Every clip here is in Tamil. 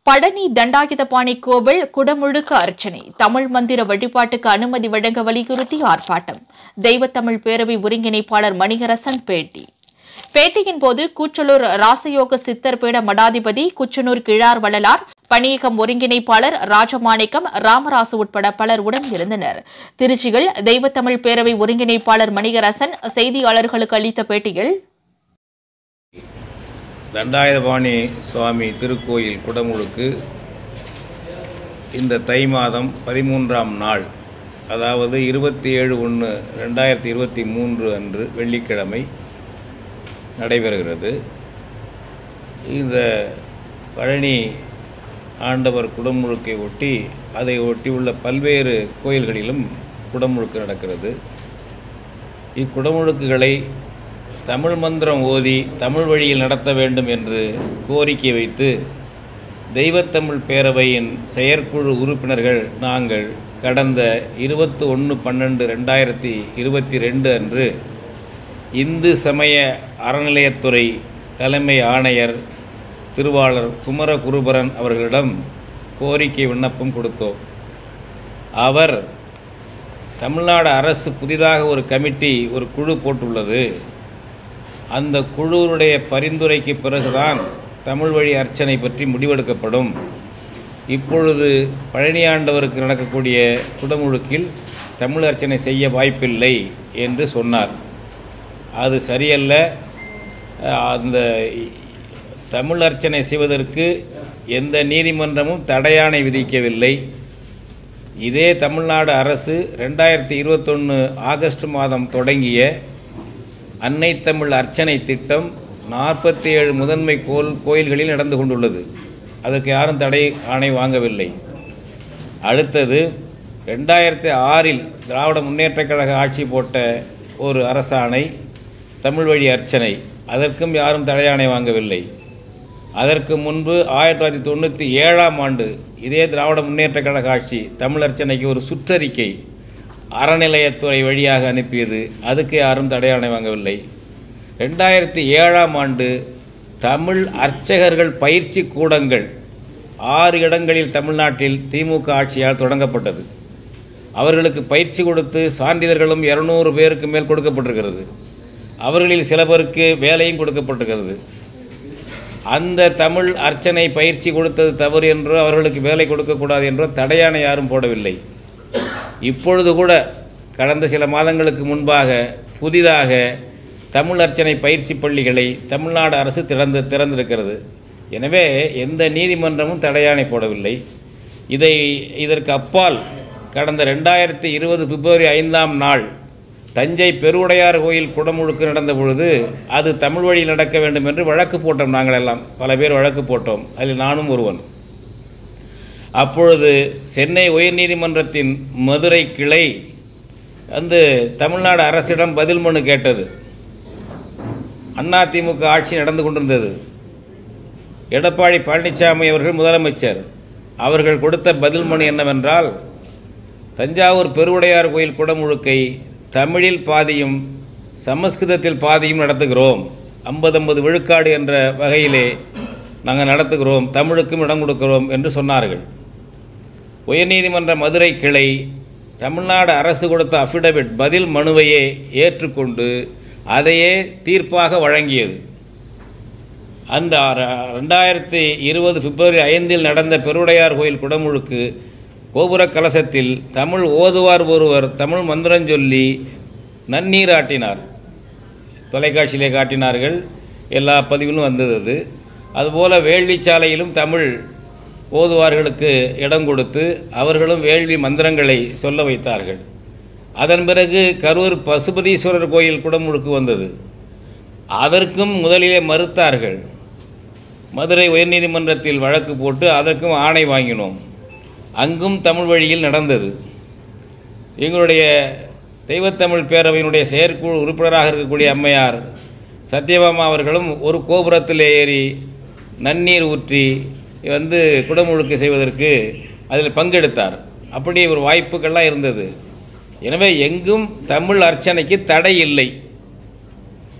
பழனி தண்டாயுதபாணி கோவில் குடமுழுக்க அர்ச்சனை தமிழ் மந்திர வழிபாட்டுக்கு அனுமதி வழங்க வலியுறுத்தி ஆர்ப்பாட்டம் தெய்வத்தமிழ் பேரவை ஒருங்கிணைப்பாளர் மணிகரசன் பேட்டி பேட்டியின் போது கூச்சலூர் ராசயோக சித்தர் பீட மடாதிபதி குச்சனூர் கிழார் வள்ளலார் பணியகம் ஒருங்கிணைப்பாளர் ராஜமாணிக்கம் ராமராசு உட்பட பலர் உடன் இருந்தனர் திருச்சியில் தெய்வத்தமிழ் பேரவை ஒருங்கிணைப்பாளர் மணிகரசன் செய்தியாளர்களுக்கு அளித்த பேட்டியில் தண்டாயுதபாணி சுவாமி திருக்கோயில் குடமுழுக்கு இந்த தை மாதம் பதிமூன்றாம் நாள் அதாவது இருபத்தி ஏழு ஒன்று ரெண்டாயிரத்தி இருபத்தி மூன்று அன்று வெள்ளிக்கிழமை நடைபெறுகிறது இந்த பழனி ஆண்டவர் குடமுழுக்கை ஒட்டி அதை ஒட்டியுள்ள பல்வேறு கோயில்களிலும் குடமுழுக்கு நடக்கிறது இக்குடமுழுக்குகளை தமிழ் மந்திரம் ஓதி தமிழ் வழியில் நடத்த வேண்டும் என்று கோரிக்கை வைத்து தெய்வத்தமிழ் பேரவையின் செயற்குழு உறுப்பினர்கள் நாங்கள் கடந்த இருபத்தி ஒன்று பன்னெண்டு ரெண்டாயிரத்தி இருபத்தி ரெண்டு அன்று இந்து சமய அறநிலையத்துறை தலைமை ஆணையர் திருவாளர் குமர குருபரன் அவர்களிடம் கோரிக்கை விண்ணப்பம் கொடுத்தோம் அவர் தமிழ்நாடு அரசு புதிதாக ஒரு கமிட்டி ஒரு குழு போட்டுள்ளது அந்த குழுவுடைய பரிந்துரைக்கு பிறகுதான் தமிழ் வழி அர்ச்சனை பற்றி முடிவெடுக்கப்படும் இப்பொழுது பழனியாண்டவருக்கு நடக்கக்கூடிய குடமுழுக்கில் தமிழ் அர்ச்சனை செய்ய வாய்ப்பில்லை என்று சொன்னார் அது சரியல்ல அந்த தமிழ் அர்ச்சனை செய்வதற்கு எந்த நீதிமன்றமும் தடையாணை விதிக்கவில்லை இதே தமிழ்நாடு அரசு ரெண்டாயிரத்தி இருபத்தொன்று ஆகஸ்ட் மாதம் தொடங்கிய அன்னை தமிழ் அர்ச்சனை திட்டம் நாற்பத்தி ஏழு முதன்மை கோல் கோயில்களில் நடந்து கொண்டுள்ளது அதற்கு யாரும் தடை ஆணை வாங்கவில்லை அடுத்தது ரெண்டாயிரத்தி ஆறில் திராவிட முன்னேற்றக் கழக ஆட்சி போட்ட ஒரு அரசாணை தமிழ் வழி அர்ச்சனை அதற்கும் யாரும் தடையாணை வாங்கவில்லை அதற்கு முன்பு ஆயிரத்தி தொள்ளாயிரத்தி தொண்ணூற்றி ஏழாம் ஆண்டு இதே திராவிட முன்னேற்றக் கழக ஆட்சி தமிழ் அர்ச்சனைக்கு ஒரு சுற்றறிக்கை அறநிலையத்துறை வழியாக அனுப்பியது அதுக்கு யாரும் தடையாணை வாங்கவில்லை ரெண்டாயிரத்தி ஏழாம் ஆண்டு தமிழ் அர்ச்சகர்கள் பயிற்சி கூடங்கள் ஆறு இடங்களில் தமிழ்நாட்டில் திமுக ஆட்சியால் தொடங்கப்பட்டது அவர்களுக்கு பயிற்சி கொடுத்து சான்றிதழ்களும் இரநூறு பேருக்கு மேல் கொடுக்கப்பட்டிருக்கிறது அவர்களில் சில பேருக்கு வேலையும் கொடுக்கப்பட்டிருக்கிறது அந்த தமிழ் அர்ச்சனை பயிற்சி கொடுத்தது தவறு என்றோ அவர்களுக்கு வேலை கொடுக்கக்கூடாது என்றோ தடையானை யாரும் போடவில்லை இப்பொழுது கூட கடந்த சில மாதங்களுக்கு முன்பாக புதிதாக தமிழ் அர்ச்சனை பயிற்சி பள்ளிகளை தமிழ்நாடு அரசு திறந்து திறந்திருக்கிறது எனவே எந்த நீதிமன்றமும் தடையாணை போடவில்லை இதை இதற்கு அப்பால் கடந்த ரெண்டாயிரத்தி இருபது பிப்ரவரி ஐந்தாம் நாள் தஞ்சை பெருவுடையார் கோயில் குடமுழுக்கு நடந்த பொழுது அது தமிழ் வழியில் நடக்க வேண்டும் என்று வழக்கு போட்டோம் நாங்கள் எல்லாம் பல பேர் வழக்கு போட்டோம் அதில் நானும் ஒருவன் அப்பொழுது சென்னை உயர்நீதிமன்றத்தின் மதுரை கிளை வந்து தமிழ்நாடு அரசிடம் பதில் மனு கேட்டது அதிமுக ஆட்சி நடந்து கொண்டிருந்தது எடப்பாடி பழனிசாமி அவர்கள் முதலமைச்சர் அவர்கள் கொடுத்த பதில் மனு என்னவென்றால் தஞ்சாவூர் பெருவுடையார் கோயில் குடமுழுக்கை தமிழில் பாதியும் சமஸ்கிருதத்தில் பாதியும் நடத்துகிறோம் ஐம்பது ஐம்பது விழுக்காடு என்ற வகையிலே நாங்கள் நடத்துகிறோம் தமிழுக்கும் இடம் கொடுக்கிறோம் என்று சொன்னார்கள் உயர்நீதிமன்ற மதுரை கிளை தமிழ்நாடு அரசு கொடுத்த அஃபிடவிட் பதில் மனுவையே ஏற்றுக்கொண்டு அதையே தீர்ப்பாக வழங்கியது அந்த ரெண்டாயிரத்தி இருபது பிப்ரவரி ஐந்தில் நடந்த பெருவுடையார் கோயில் குடமுழுக்கு கோபுர கலசத்தில் தமிழ் ஓதுவார் ஒருவர் தமிழ் மந்திரம் சொல்லி நன்னீர் ஆட்டினார் தொலைக்காட்சியிலே காட்டினார்கள் எல்லா பதிவிலும் வந்தது அது அதுபோல் வேள்விச்சாலையிலும் தமிழ் ஓதுவார்களுக்கு இடம் கொடுத்து அவர்களும் வேள்வி மந்திரங்களை சொல்ல வைத்தார்கள் அதன் பிறகு கரூர் பசுபதீஸ்வரர் கோயில் குடமுழுக்கு வந்தது அதற்கும் முதலிலே மறுத்தார்கள் மதுரை உயர்நீதிமன்றத்தில் வழக்கு போட்டு அதற்கும் ஆணை வாங்கினோம் அங்கும் தமிழ் வழியில் நடந்தது எங்களுடைய தெய்வத்தமிழ் பேரவையினுடைய செயற்குழு உறுப்பினராக இருக்கக்கூடிய அம்மையார் சத்யபாமா அவர்களும் ஒரு கோபுரத்தில் ஏறி நன்னீர் ஊற்றி வந்து குடமுழுக்கு செய்வதற்கு அதில் பங்கெடுத்தார் அப்படி ஒரு வாய்ப்புகள்லாம் இருந்தது எனவே எங்கும் தமிழ் அர்ச்சனைக்கு தடை இல்லை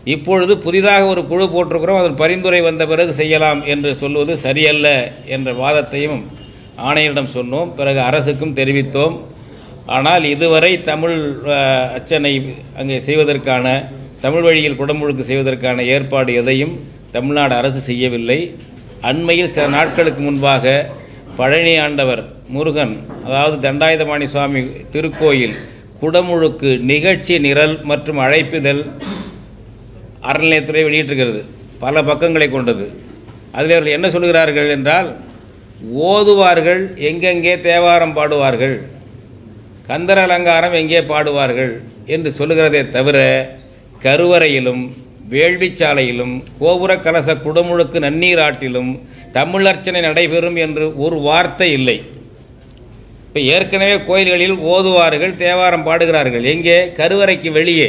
இப்பொழுது புதிதாக ஒரு குழு போட்டிருக்கிறோம் அதன் பரிந்துரை வந்த பிறகு செய்யலாம் என்று சொல்வது சரியல்ல என்ற வாதத்தையும் ஆணையரிடம் சொன்னோம் பிறகு அரசுக்கும் தெரிவித்தோம் ஆனால் இதுவரை தமிழ் அஹ், அர்ச்சனை அங்கே செய்வதற்கான தமிழ் வழியில் குடமுழுக்கு செய்வதற்கான ஏற்பாடு எதையும் தமிழ்நாடு அரசு செய்யவில்லை அண்மையில் சில நாட்களுக்கு முன்பாக பழனி ஆண்டவர் முருகன் அதாவது தண்டாயுதபாணி சுவாமி திருக்கோயில் குடமுழுக்கு நிகழ்ச்சி நிரல் மற்றும் அழைப்பிதழ் அறநிலையத்துறை வெளியிட்டிருக்கிறது பல பக்கங்களை கொண்டது அதில் அவர்கள் என்ன சொல்கிறார்கள் என்றால் ஓதுவார்கள் எங்கெங்கே தேவாரம் பாடுவார்கள் கந்தர் அலங்காரம் எங்கே பாடுவார்கள் என்று சொல்லுகிறதே தவிர கருவறையிலும் வேள்விச்சாலையிலும் கோபுர கலச குடமுழுக்கு நன்னீராட்டிலும் தமிழர்ச்சனை நடைபெறும் என்று ஒரு வார்த்தை இல்லை இப்போ ஏற்கனவே கோயில்களில் ஓதுவார்கள் தேவாரம் பாடுகிறார்கள் எங்கே கருவறைக்கு வெளியே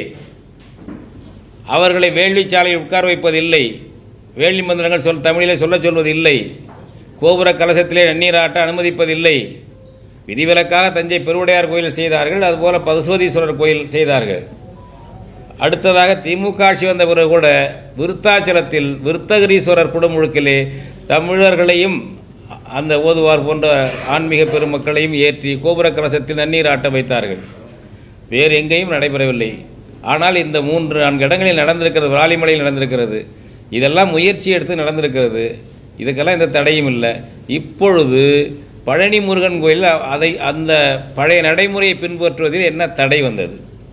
அவர்களை வேள்விச்சாலையில் உட்கார வைப்பதில்லை வேள்வி மந்திரங்கள் சொல் தமிழிலே சொல்ல சொல்வதில்லை கோபுர கலசத்திலே நன்னீராட்ட அனுமதிப்பதில்லை விதிவிலக்காக தஞ்சை பெருவுடையார் கோயில் செய்தார்கள் அதுபோல் பசுபதீஸ்வரர் கோயில் செய்தார்கள் அடுத்ததாக திமுக ஆட்சி வந்த பிறகு கூட விருத்தாச்சலத்தில் விருத்தகிரீஸ்வரர் குடமுழுக்கிலே தமிழர்களையும் அந்த ஓதுவார் போன்ற ஆன்மீக பெருமக்களையும் ஏற்றி கோபுர கலசத்தில் நன்னீர் ஆட்ட வைத்தார்கள் வேறு எங்கேயும் நடைபெறவில்லை ஆனால் இந்த மூன்று நான்கு இடங்களில் நடந்திருக்கிறது விராலிமலையில் நடந்திருக்கிறது இதெல்லாம் முயற்சி எடுத்து நடந்திருக்கிறது இதுக்கெல்லாம் எந்த தடையும் இல்லை இப்பொழுது பழனி முருகன் கோயில் அதை அந்த பழைய நடைமுறையை பின்பற்றுவதில் என்ன தடை வந்தது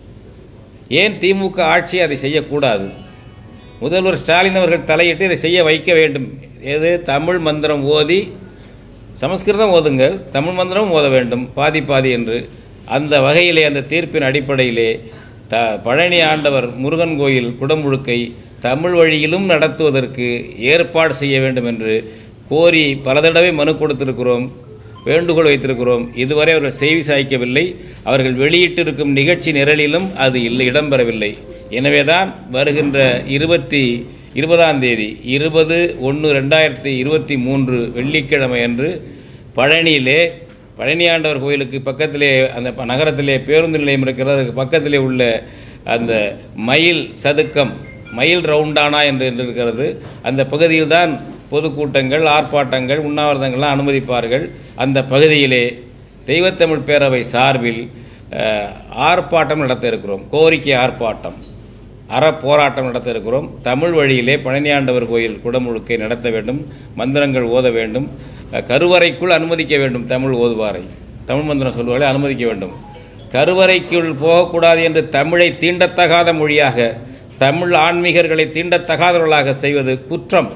ஏன் திமுக ஆட்சி அதை செய்யக்கூடாது முதல்வர் ஸ்டாலின் அவர்கள் தலையிட்டு இதை செய்ய வைக்க வேண்டும் எது தமிழ் மந்திரம் ஓதி சமஸ்கிருதம் ஓதுங்கள் தமிழ் மந்திரம் ஓத வேண்டும் பாதி பாதி என்று அந்த வகையிலே அந்த தீர்ப்பின் அடிப்படையிலே த பழனி ஆண்டவர் முருகன் கோயில் குடமுழுக்கை தமிழ் வழியிலும் நடத்துவதற்கு ஏற்பாடு செய்ய வேண்டும் என்று கோரி பல தடவை மனு கொடுத்திருக்கிறோம் வேண்டுகோள் வைத்திருக்கிறோம் இதுவரை அவர்கள் செய்தி சாய்க்கவில்லை அவர்கள் வெளியிட்டிருக்கும் நிகழ்ச்சி நிரலிலும் அது இல்லை இடம்பெறவில்லை எனவேதான் வருகின்ற இருபத்தி இருபதாம் தேதி இருபது ஒன்று ரெண்டாயிரத்தி இருபத்தி மூன்று வெள்ளிக்கிழமை அன்று பழனியிலே பழனியாண்டவர் கோயிலுக்கு பக்கத்திலே அந்த ப- நகரத்திலே பேருந்து நிலையம் இருக்கிறது அதுக்கு பக்கத்திலே உள்ள அந்த மயில் சதுக்கம் மயில் ரவுண்டானா என்று என்று இருக்கிறது அந்த பகுதியில்தான் பொதுக்கூட்டங்கள் ஆர்ப்பாட்டங்கள் உண்ணாவிரதங்கள்லாம் அனுமதிப்பார்கள் அந்த பகுதியிலே தெய்வத்தமிழ் பேரவை சார்பில் அஹ், ஆர்ப்பாட்டம் நடத்த இருக்கிறோம் கோரிக்கை ஆர்ப்பாட்டம் அற போராட்டம் நடத்த இருக்கிறோம் தமிழ் வழியிலே பழனியாண்டவர் கோயில் குடமுழுக்கை நடத்த வேண்டும் மந்திரங்கள் ஓத வேண்டும் அஹ், கருவறைக்குள் அனுமதிக்க வேண்டும் தமிழ் ஓதுவாரை தமிழ் மந்திரம் சொல்வார்களே அனுமதிக்க வேண்டும் கருவறைக்குள் போகக்கூடாது என்று தமிழை தீண்டத்தகாத மொழியாக தமிழ் ஆன்மீகர்களை தீண்டத்தகாதவர்களாக செய்வது குற்றம்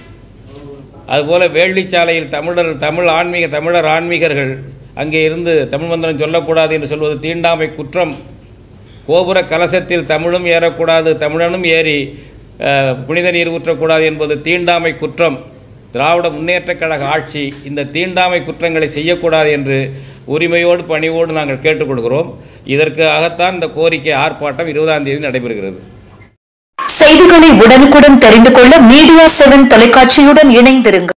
அதுபோல் வேள்விச்சாலையில் தமிழர் தமிழ் ஆன்மீக தமிழர் ஆன்மீகர்கள் அங்கே இருந்து தமிழ் மந்திரம் சொல்லக்கூடாது என்று சொல்வது தீண்டாமை குற்றம் கோபுர கலசத்தில் தமிழும் ஏறக்கூடாது தமிழனும் ஏறி அஹ், புனித நீர் ஊற்றக்கூடாது என்பது தீண்டாமை குற்றம் திராவிட முன்னேற்றக் கழக ஆட்சி இந்த தீண்டாமை குற்றங்களை செய்யக்கூடாது என்று உரிமையோடு பணிவோடு நாங்கள் கேட்டுக்கொள்கிறோம் இதற்காகத்தான் இந்த கோரிக்கை ஆர்ப்பாட்டம் இருபதாம் தேதி நடைபெறுகிறது செய்திகளை உடனுக்குடன் தெரிந்து கொள்ள மீடியா செவன் தொலைக்காட்சியுடன் இணைந்திருங்கள்